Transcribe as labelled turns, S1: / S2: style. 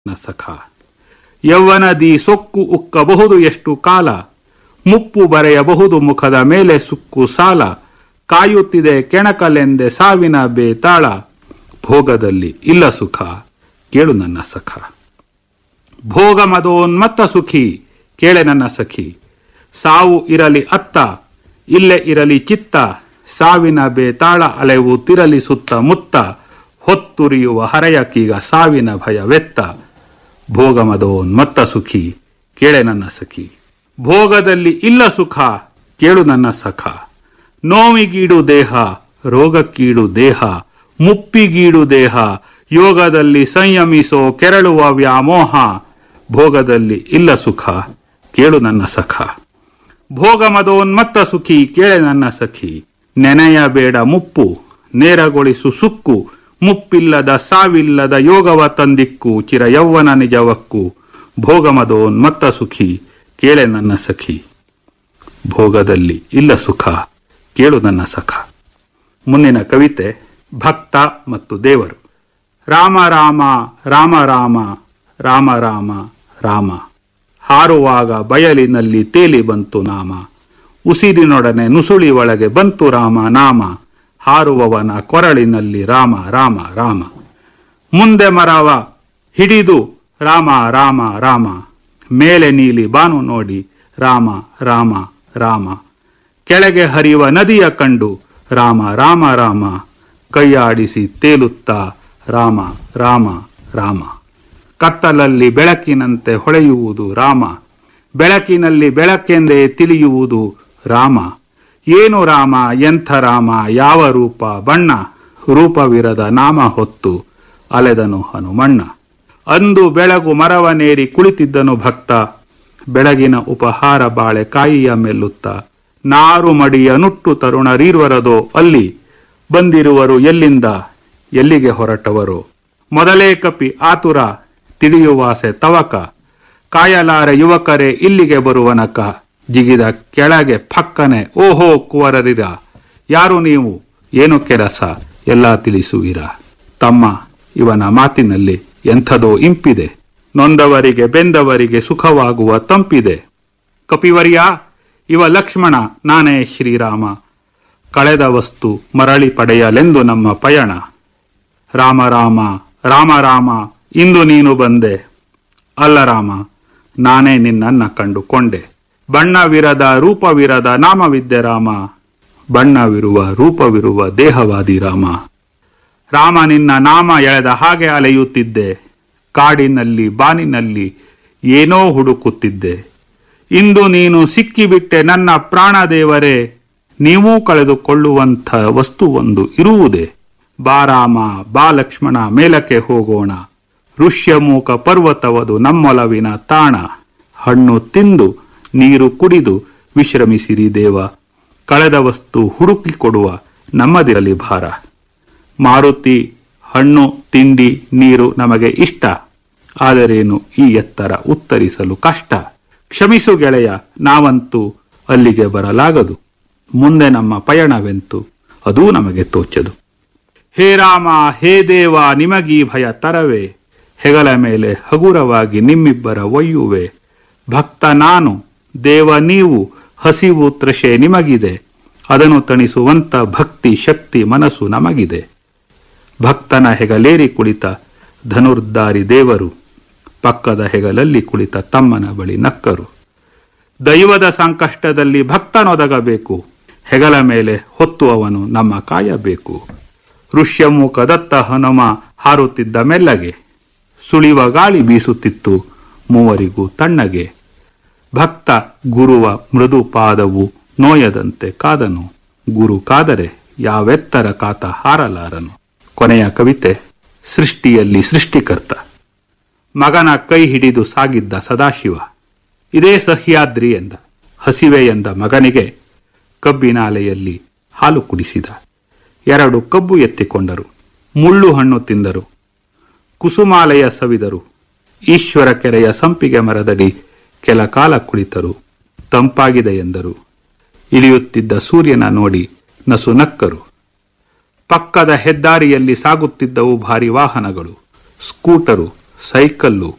S1: ನನ್ನ ಸಖ ಯೌವನದಿ ಸೊಕ್ಕು ಉಕ್ಕಬಹುದು ಎಷ್ಟು ಕಾಲ ಮುಪ್ಪು ಬರೆಯಬಹುದು ಮುಖದ ಮೇಲೆ ಸುಕ್ಕು ಸಾಲ ಕಾಯುತ್ತಿದೆ ಕೆಣಕಲೆಂದೆ ಸಾವಿನ ಬೇತಾಳ ಭೋಗದಲ್ಲಿ ಇಲ್ಲ ಸುಖ ಕೇಳು ನನ್ನ ಸಖ ಭೋಗ ಮದೋನ್ಮತ್ತ ಸುಖಿ ಕೇಳೆ ನನ್ನ ಸಖಿ ಸಾವು ಇರಲಿ ಅತ್ತ ಇಲ್ಲೇ ಇರಲಿ ಚಿತ್ತ ಸಾವಿನ ಬೇತಾಳ ಅಲೆವು ತಿರಲಿ ಸುತ್ತ ಮುತ್ತ ಹೊತ್ತುರಿಯುವ ಹರೆಯಕ್ಕೀಗ ಸಾವಿನ ಭಯವೆತ್ತ ಭೋಗ ಮದೋನ್ಮತ್ತ ಸುಖಿ ಕೇಳೆ ನನ್ನ ಸಖಿ ಭೋಗದಲ್ಲಿ ಇಲ್ಲ ಸುಖ ಕೇಳು ನನ್ನ ಸಖ ನೋವಿಗೀಡು ದೇಹ ರೋಗಕ್ಕೀಡು ದೇಹ ಮುಪ್ಪಿಗೀಡು ದೇಹ ಯೋಗದಲ್ಲಿ ಸಂಯಮಿಸೋ ಕೆರಳುವ ವ್ಯಾಮೋಹ ಭೋಗದಲ್ಲಿ ಇಲ್ಲ ಸುಖ ಕೇಳು ನನ್ನ ಸಖ ಭೋಗ ಮದೋನ್ಮತ್ತ ಸುಖಿ ಕೇಳೆ ನನ್ನ ಸಖಿ ನೆನೆಯಬೇಡ ಮುಪ್ಪು ನೇರಗೊಳಿಸು ಸುಕ್ಕು ಮುಪ್ಪಿಲ್ಲದ ಸಾವಿಲ್ಲದ ಯೋಗವ ತಂದಿಕ್ಕು ಚಿರ ಯೌವನ ನಿಜವಕ್ಕು ಭೋಗ ಮದೋನ್ಮತ್ತ ಸುಖಿ ಕೇಳೆ ನನ್ನ ಸಖಿ ಭೋಗದಲ್ಲಿ ಇಲ್ಲ ಸುಖ ಕೇಳು ನನ್ನ ಸಖ ಮುಂದಿನ ಕವಿತೆ ಭಕ್ತ ಮತ್ತು ದೇವರು ರಾಮ ರಾಮ ರಾಮ ರಾಮ ರಾಮ ರಾಮ ರಾಮ ಹಾರುವಾಗ ಬಯಲಿನಲ್ಲಿ ತೇಲಿ ಬಂತು ನಾಮ ಉಸಿರಿನೊಡನೆ ನುಸುಳಿ ಒಳಗೆ ಬಂತು ರಾಮ ನಾಮ ಹಾರುವವನ ಕೊರಳಿನಲ್ಲಿ ರಾಮ ರಾಮ ರಾಮ ಮುಂದೆ ಮರವ ಹಿಡಿದು ರಾಮ ರಾಮ ರಾಮ ಮೇಲೆ ನೀಲಿ ಬಾನು ನೋಡಿ ರಾಮ ರಾಮ ರಾಮ ಕೆಳಗೆ ಹರಿಯುವ ನದಿಯ ಕಂಡು ರಾಮ ರಾಮ ರಾಮ ಕೈಯಾಡಿಸಿ ತೇಲುತ್ತಾ ರಾಮ ರಾಮ ರಾಮ ಕತ್ತಲಲ್ಲಿ ಬೆಳಕಿನಂತೆ ಹೊಳೆಯುವುದು ರಾಮ ಬೆಳಕಿನಲ್ಲಿ ಬೆಳಕೆಂದೇ ತಿಳಿಯುವುದು ರಾಮ ಏನು ರಾಮ ಎಂಥ ರಾಮ ಯಾವ ರೂಪ ಬಣ್ಣ ರೂಪವಿರದ ನಾಮ ಹೊತ್ತು ಅಲೆದನು ಹನುಮಣ್ಣ ಅಂದು ಬೆಳಗು ಮರವನೇರಿ ಕುಳಿತಿದ್ದನು ಭಕ್ತ ಬೆಳಗಿನ ಉಪಹಾರ ಬಾಳೆ ಕಾಯಿಯ ಮೆಲ್ಲುತ್ತ ನಾರು ಮಡಿಯ ನುಟ್ಟು ತರುಣರೀರ್ವರದೋ ಅಲ್ಲಿ ಬಂದಿರುವರು ಎಲ್ಲಿಂದ ಎಲ್ಲಿಗೆ ಹೊರಟವರು ಮೊದಲೇ ಕಪಿ ಆತುರ ತಿಳಿಯುವಾಸೆ ತವಕ ಕಾಯಲಾರೆ ಯುವಕರೇ ಇಲ್ಲಿಗೆ ಬರುವನಕ ಜಿಗಿದ ಕೆಳಗೆ ಫಕ್ಕನೆ ಓಹೋ ಕುವರರಿರ ಯಾರು ನೀವು ಏನು ಕೆಲಸ ಎಲ್ಲ ತಿಳಿಸುವಿರ ತಮ್ಮ ಇವನ ಮಾತಿನಲ್ಲಿ ಎಂಥದೋ ಇಂಪಿದೆ ನೊಂದವರಿಗೆ ಬೆಂದವರಿಗೆ ಸುಖವಾಗುವ ತಂಪಿದೆ ಕಪಿವರ್ಯ ಇವ ಲಕ್ಷ್ಮಣ ನಾನೇ ಶ್ರೀರಾಮ ಕಳೆದ ವಸ್ತು ಮರಳಿ ಪಡೆಯಲೆಂದು ನಮ್ಮ ಪಯಣ ರಾಮ ರಾಮ ರಾಮ ರಾಮ ಇಂದು ನೀನು ಬಂದೆ ಅಲ್ಲ ರಾಮ ನಾನೇ ನಿನ್ನನ್ನ ಕಂಡುಕೊಂಡೆ ಬಣ್ಣವಿರದ ರೂಪವಿರದ ನಾಮವಿದ್ದೆ ರಾಮ ಬಣ್ಣವಿರುವ ರೂಪವಿರುವ ದೇಹವಾದಿ ರಾಮ ರಾಮ ನಿನ್ನ ನಾಮ ಎಳೆದ ಹಾಗೆ ಅಲೆಯುತ್ತಿದ್ದೆ ಕಾಡಿನಲ್ಲಿ ಬಾನಿನಲ್ಲಿ ಏನೋ ಹುಡುಕುತ್ತಿದ್ದೆ ಇಂದು ನೀನು ಸಿಕ್ಕಿಬಿಟ್ಟೆ ನನ್ನ ಪ್ರಾಣದೇವರೇ ನೀವೂ ಕಳೆದುಕೊಳ್ಳುವಂಥ ವಸ್ತುವೊಂದು ಇರುವುದೇ ಬಾರಾಮ ಬಾ ಲಕ್ಷ್ಮಣ ಮೇಲಕ್ಕೆ ಹೋಗೋಣ ಋಷ್ಯಮೂಕ ಪರ್ವತವದು ನಮ್ಮೊಲವಿನ ತಾಣ ಹಣ್ಣು ತಿಂದು ನೀರು ಕುಡಿದು ವಿಶ್ರಮಿಸಿರಿ ದೇವ ಕಳೆದ ವಸ್ತು ಹುಡುಕಿಕೊಡುವ ನಮ್ಮದಿರಲಿ ಭಾರ ಮಾರುತಿ ಹಣ್ಣು ತಿಂಡಿ ನೀರು ನಮಗೆ ಇಷ್ಟ ಆದರೇನು ಈ ಎತ್ತರ ಉತ್ತರಿಸಲು ಕಷ್ಟ ಕ್ಷಮಿಸು ಗೆಳೆಯ ನಾವಂತೂ ಅಲ್ಲಿಗೆ ಬರಲಾಗದು ಮುಂದೆ ನಮ್ಮ ಪಯಣವೆಂತು ಅದೂ ನಮಗೆ ತೋಚದು ಹೇ ರಾಮ ಹೇ ದೇವ ನಿಮಗೀ ಭಯ ತರವೇ ಹೆಗಲ ಮೇಲೆ ಹಗುರವಾಗಿ ನಿಮ್ಮಿಬ್ಬರ ಒಯ್ಯುವೆ ಭಕ್ತ ನಾನು ದೇವ ನೀವು ಹಸಿವು ತ್ರಷೆ ನಿಮಗಿದೆ ಅದನ್ನು ತಣಿಸುವಂತ ಭಕ್ತಿ ಶಕ್ತಿ ಮನಸ್ಸು ನಮಗಿದೆ ಭಕ್ತನ ಹೆಗಲೇರಿ ಕುಳಿತ ಧನುರ್ಧಾರಿ ದೇವರು ಪಕ್ಕದ ಹೆಗಲಲ್ಲಿ ಕುಳಿತ ತಮ್ಮನ ಬಳಿ ನಕ್ಕರು ದೈವದ ಸಂಕಷ್ಟದಲ್ಲಿ ಭಕ್ತನೊದಗಬೇಕು ಹೆಗಲ ಮೇಲೆ ಹೊತ್ತು ಅವನು ನಮ್ಮ ಕಾಯಬೇಕು ಋಷ್ಯಮುಖ ದತ್ತ ಹನುಮ ಹಾರುತ್ತಿದ್ದ ಮೆಲ್ಲಗೆ ಸುಳಿವ ಗಾಳಿ ಬೀಸುತ್ತಿತ್ತು ಮೂವರಿಗೂ ತಣ್ಣಗೆ ಭಕ್ತ ಗುರುವ ಮೃದು ಪಾದವು ನೋಯದಂತೆ ಕಾದನು ಗುರು ಕಾದರೆ ಯಾವೆತ್ತರ ಕಾತ ಹಾರಲಾರನು ಕೊನೆಯ ಕವಿತೆ ಸೃಷ್ಟಿಯಲ್ಲಿ ಸೃಷ್ಟಿಕರ್ತ ಮಗನ ಕೈ ಹಿಡಿದು ಸಾಗಿದ್ದ ಸದಾಶಿವ ಇದೇ ಸಹ್ಯಾದ್ರಿ ಎಂದ ಹಸಿವೆ ಎಂದ ಮಗನಿಗೆ ಕಬ್ಬಿನಾಲೆಯಲ್ಲಿ ಹಾಲು ಕುಡಿಸಿದ ಎರಡು ಕಬ್ಬು ಎತ್ತಿಕೊಂಡರು ಮುಳ್ಳು ಹಣ್ಣು ತಿಂದರು ಕುಸುಮಾಲಯ ಸವಿದರು ಈಶ್ವರ ಕೆರೆಯ ಸಂಪಿಗೆ ಮರದಡಿ ಕೆಲ ಕಾಲ ಕುಳಿತರು ತಂಪಾಗಿದೆ ಎಂದರು ಇಳಿಯುತ್ತಿದ್ದ ಸೂರ್ಯನ ನೋಡಿ ನಸು ನಕ್ಕರು ಪಕ್ಕದ ಹೆದ್ದಾರಿಯಲ್ಲಿ ಸಾಗುತ್ತಿದ್ದವು ಭಾರಿ ವಾಹನಗಳು ಸ್ಕೂಟರು ಸೈಕಲ್ಲು